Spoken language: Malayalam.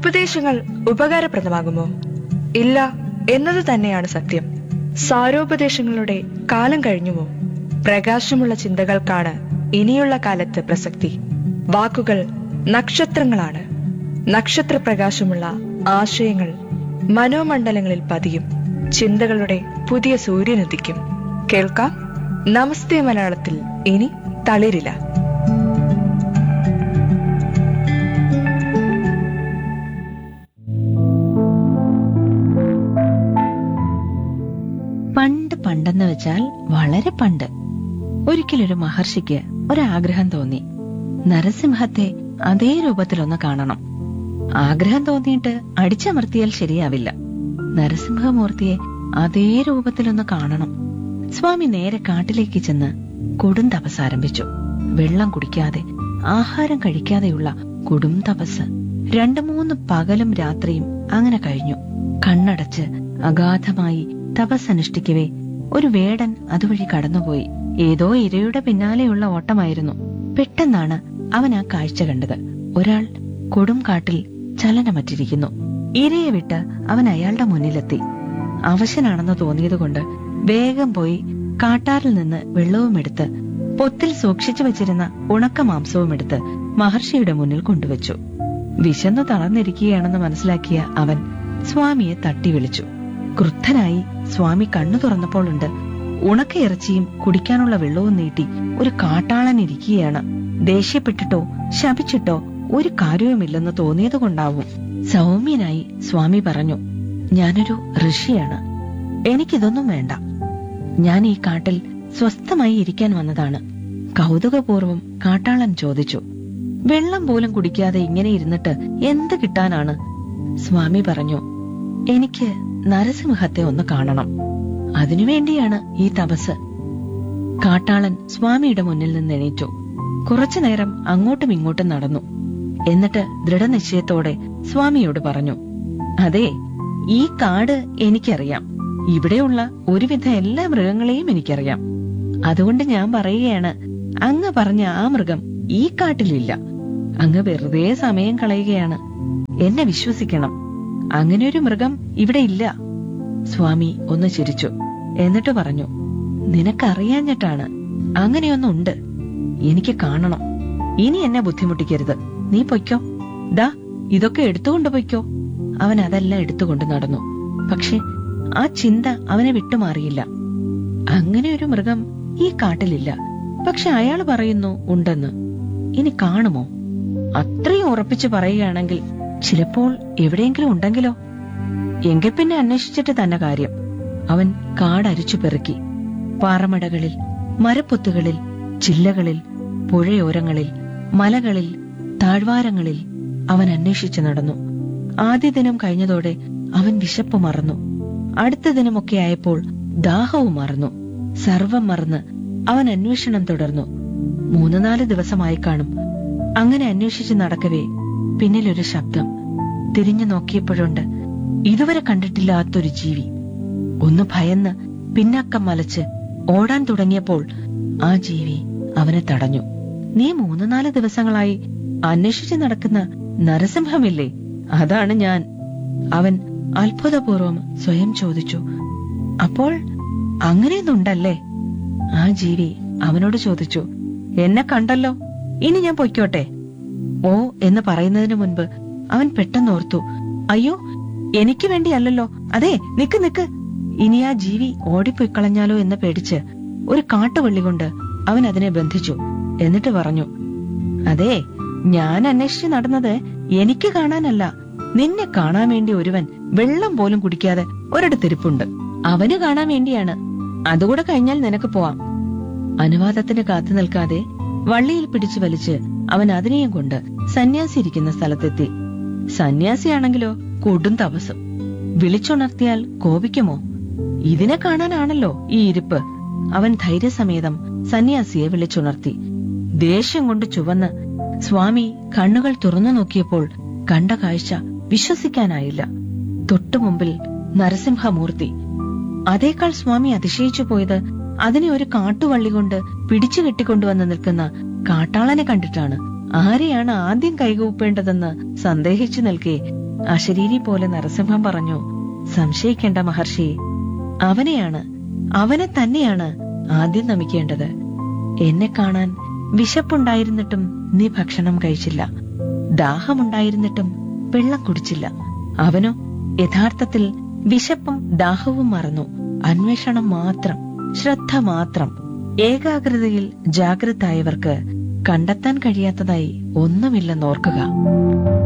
ഉപദേശങ്ങൾ ഉപകാരപ്രദമാകുമോ ഇല്ല എന്നത് തന്നെയാണ് സത്യം സാരോപദേശങ്ങളുടെ കാലം കഴിഞ്ഞുമോ പ്രകാശമുള്ള ചിന്തകൾക്കാണ് ഇനിയുള്ള കാലത്ത് പ്രസക്തി വാക്കുകൾ നക്ഷത്രങ്ങളാണ് നക്ഷത്രപ്രകാശമുള്ള ആശയങ്ങൾ മനോമണ്ഡലങ്ങളിൽ പതിയും ചിന്തകളുടെ പുതിയ സൂര്യനുദിക്കും കേൾക്കാം നമസ്തേ മലയാളത്തിൽ ഇനി തളിരില്ല പണ്ട് പണ്ടെന്ന് വെച്ചാൽ വളരെ പണ്ട് ഒരിക്കലൊരു മഹർഷിക്ക് ഒരാഗ്രഹം തോന്നി നരസിംഹത്തെ അതേ രൂപത്തിലൊന്ന് കാണണം ആഗ്രഹം തോന്നിയിട്ട് അടിച്ചമർത്തിയാൽ ശരിയാവില്ല നരസിംഹമൂർത്തിയെ അതേ രൂപത്തിലൊന്ന് കാണണം സ്വാമി നേരെ കാട്ടിലേക്ക് ചെന്ന് കൊടും തപസ് ആരംഭിച്ചു വെള്ളം കുടിക്കാതെ ആഹാരം കഴിക്കാതെയുള്ള കൊടും തപസ് രണ്ടു മൂന്ന് പകലും രാത്രിയും അങ്ങനെ കഴിഞ്ഞു കണ്ണടച്ച് അഗാധമായി തപസ് അനുഷ്ഠിക്കവേ ഒരു വേടൻ അതുവഴി കടന്നുപോയി ഏതോ ഇരയുടെ പിന്നാലെയുള്ള ഓട്ടമായിരുന്നു പെട്ടെന്നാണ് അവൻ ആ കാഴ്ച കണ്ടത് ഒരാൾ കൊടും കാട്ടിൽ ചലനമറ്റിരിക്കുന്നു ഇരയെ വിട്ട് അവൻ അയാളുടെ മുന്നിലെത്തി അവശനാണെന്ന് തോന്നിയതുകൊണ്ട് വേഗം പോയി കാട്ടാറിൽ നിന്ന് വെള്ളവും എടുത്ത് പൊത്തിൽ സൂക്ഷിച്ചു വെച്ചിരുന്ന ഉണക്ക മാംസവും എടുത്ത് മഹർഷിയുടെ മുന്നിൽ കൊണ്ടുവച്ചു വിശന്നു തളർന്നിരിക്കുകയാണെന്ന് മനസ്സിലാക്കിയ അവൻ സ്വാമിയെ തട്ടി വിളിച്ചു ക്രുദ്ധനായി സ്വാമി കണ്ണു തുറന്നപ്പോഴുണ്ട് ഉണക്ക ഇറച്ചിയും കുടിക്കാനുള്ള വെള്ളവും നീട്ടി ഒരു കാട്ടാളൻ ഇരിക്കുകയാണ് ദേഷ്യപ്പെട്ടിട്ടോ ശപിച്ചിട്ടോ ഒരു കാര്യവുമില്ലെന്ന് തോന്നിയതുകൊണ്ടാവും സൗമ്യനായി സ്വാമി പറഞ്ഞു ഞാനൊരു ഋഷിയാണ് എനിക്കിതൊന്നും വേണ്ട ഞാൻ ഈ കാട്ടിൽ സ്വസ്ഥമായി ഇരിക്കാൻ വന്നതാണ് കൗതുകപൂർവം കാട്ടാളൻ ചോദിച്ചു വെള്ളം പോലും കുടിക്കാതെ ഇങ്ങനെ ഇരുന്നിട്ട് എന്ത് കിട്ടാനാണ് സ്വാമി പറഞ്ഞു എനിക്ക് നരസിംഹത്തെ ഒന്ന് കാണണം അതിനുവേണ്ടിയാണ് ഈ തപസ് കാട്ടാളൻ സ്വാമിയുടെ മുന്നിൽ നിന്ന് എണീറ്റു കുറച്ചുനേരം അങ്ങോട്ടും ഇങ്ങോട്ടും നടന്നു എന്നിട്ട് ദൃഢനിശ്ചയത്തോടെ സ്വാമിയോട് പറഞ്ഞു അതെ ഈ കാട് എനിക്കറിയാം ഇവിടെയുള്ള ഒരുവിധ എല്ലാ മൃഗങ്ങളെയും എനിക്കറിയാം അതുകൊണ്ട് ഞാൻ പറയുകയാണ് അങ്ങ് പറഞ്ഞ ആ മൃഗം ഈ കാട്ടിലില്ല അങ്ങ് വെറുതെ സമയം കളയുകയാണ് എന്നെ വിശ്വസിക്കണം അങ്ങനെ ഒരു മൃഗം ഇവിടെ ഇല്ല സ്വാമി ഒന്ന് ചിരിച്ചു എന്നിട്ട് പറഞ്ഞു നിനക്കറിയാഞ്ഞിട്ടാണ് അങ്ങനെയൊന്നുണ്ട് എനിക്ക് കാണണം ഇനി എന്നെ ബുദ്ധിമുട്ടിക്കരുത് നീ പൊയ്ക്കോ ദാ ഇതൊക്കെ എടുത്തുകൊണ്ട് പൊയ്ക്കോ അവൻ അതെല്ലാം എടുത്തുകൊണ്ട് നടന്നു പക്ഷെ ആ ചിന്ത അവനെ വിട്ടുമാറിയില്ല അങ്ങനെ ഒരു മൃഗം ഈ കാട്ടിലില്ല പക്ഷെ അയാൾ പറയുന്നു ഉണ്ടെന്ന് ഇനി കാണുമോ അത്രയും ഉറപ്പിച്ചു പറയുകയാണെങ്കിൽ ചിലപ്പോൾ എവിടെയെങ്കിലും ഉണ്ടെങ്കിലോ എങ്കിൽ പിന്നെ അന്വേഷിച്ചിട്ട് തന്നെ കാര്യം അവൻ കാടരിച്ചു പെറുക്കി പാറമടകളിൽ മരപ്പൊത്തുകളിൽ ചില്ലകളിൽ പുഴയോരങ്ങളിൽ മലകളിൽ താഴ്വാരങ്ങളിൽ അവൻ അന്വേഷിച്ചു നടന്നു ആദ്യ ദിനം കഴിഞ്ഞതോടെ അവൻ വിശപ്പ് മറന്നു അടുത്ത ദിനമൊക്കെ ആയപ്പോൾ ദാഹവും മറന്നു സർവം മറന്ന് അവൻ അന്വേഷണം തുടർന്നു മൂന്ന് നാല് ദിവസമായി കാണും അങ്ങനെ അന്വേഷിച്ച് നടക്കവേ പിന്നിലൊരു ശബ്ദം തിരിഞ്ഞു നോക്കിയപ്പോഴുണ്ട് ഇതുവരെ കണ്ടിട്ടില്ലാത്തൊരു ജീവി ഒന്ന് ഭയന്ന് പിന്നാക്കം മലച്ച് ഓടാൻ തുടങ്ങിയപ്പോൾ ആ ജീവി അവനെ തടഞ്ഞു നീ മൂന്ന് നാല് ദിവസങ്ങളായി അന്വേഷിച്ച് നടക്കുന്ന നരസിംഹമില്ലേ അതാണ് ഞാൻ അവൻ അത്ഭുതപൂർവം സ്വയം ചോദിച്ചു അപ്പോൾ അങ്ങനെയൊന്നുണ്ടല്ലേ ആ ജീവി അവനോട് ചോദിച്ചു എന്നെ കണ്ടല്ലോ ഇനി ഞാൻ പൊയ്ക്കോട്ടെ ഓ എന്ന് പറയുന്നതിന് മുൻപ് അവൻ പെട്ടെന്നോർത്തു അയ്യോ എനിക്ക് വേണ്ടിയല്ലല്ലോ അതെ നിക്ക് നിക്ക് ഇനി ആ ജീവി ഓടിപ്പോയി കളഞ്ഞാലോ എന്ന് പേടിച്ച് ഒരു കാട്ടുവള്ളി കൊണ്ട് അവൻ അതിനെ ബന്ധിച്ചു എന്നിട്ട് പറഞ്ഞു അതെ ഞാൻ അന്വേഷിച്ച് നടന്നത് എനിക്ക് കാണാനല്ല നിന്നെ കാണാൻ വേണ്ടി ഒരുവൻ വെള്ളം പോലും കുടിക്കാതെ ഒരിടത്തിരിപ്പുണ്ട് അവന് കാണാൻ വേണ്ടിയാണ് അതുകൂടെ കഴിഞ്ഞാൽ നിനക്ക് പോവാം അനുവാദത്തിന് കാത്തു നിൽക്കാതെ വള്ളിയിൽ പിടിച്ചു വലിച്ച് അവൻ അതിനെയും കൊണ്ട് സന്യാസി ഇരിക്കുന്ന സ്ഥലത്തെത്തി സന്യാസിയാണെങ്കിലോ കൊടും തപസ് വിളിച്ചുണർത്തിയാൽ കോപിക്കുമോ ഇതിനെ കാണാനാണല്ലോ ഈ ഇരിപ്പ് അവൻ ധൈര്യസമേതം സന്യാസിയെ വിളിച്ചുണർത്തി ദേഷ്യം കൊണ്ട് ചുവന്ന് സ്വാമി കണ്ണുകൾ തുറന്നു നോക്കിയപ്പോൾ കണ്ട കാഴ്ച വിശ്വസിക്കാനായില്ല തൊട്ടുമുമ്പിൽ നരസിംഹമൂർത്തി അതേക്കാൾ സ്വാമി അതിശയിച്ചു പോയത് അതിനെ ഒരു കാട്ടുവള്ളി കൊണ്ട് പിടിച്ചു കെട്ടിക്കൊണ്ടുവന്ന് നിൽക്കുന്ന കാട്ടാളനെ കണ്ടിട്ടാണ് ആരെയാണ് ആദ്യം കൈകൂപ്പേണ്ടതെന്ന് സന്ദേഹിച്ചു നിൽക്കെ അശരീരി പോലെ നരസിംഹം പറഞ്ഞു സംശയിക്കേണ്ട മഹർഷി അവനെയാണ് അവനെ തന്നെയാണ് ആദ്യം നമിക്കേണ്ടത് എന്നെ കാണാൻ വിശപ്പുണ്ടായിരുന്നിട്ടും നീ ഭക്ഷണം കഴിച്ചില്ല ദാഹമുണ്ടായിരുന്നിട്ടും വെള്ളം കുടിച്ചില്ല അവനോ യഥാർത്ഥത്തിൽ വിശപ്പും ദാഹവും മറന്നു അന്വേഷണം മാത്രം ശ്രദ്ധ മാത്രം ഏകാഗ്രതയിൽ ജാഗ്രതായവർക്ക് കണ്ടെത്താൻ കഴിയാത്തതായി ഒന്നുമില്ലെന്നോർക്കുക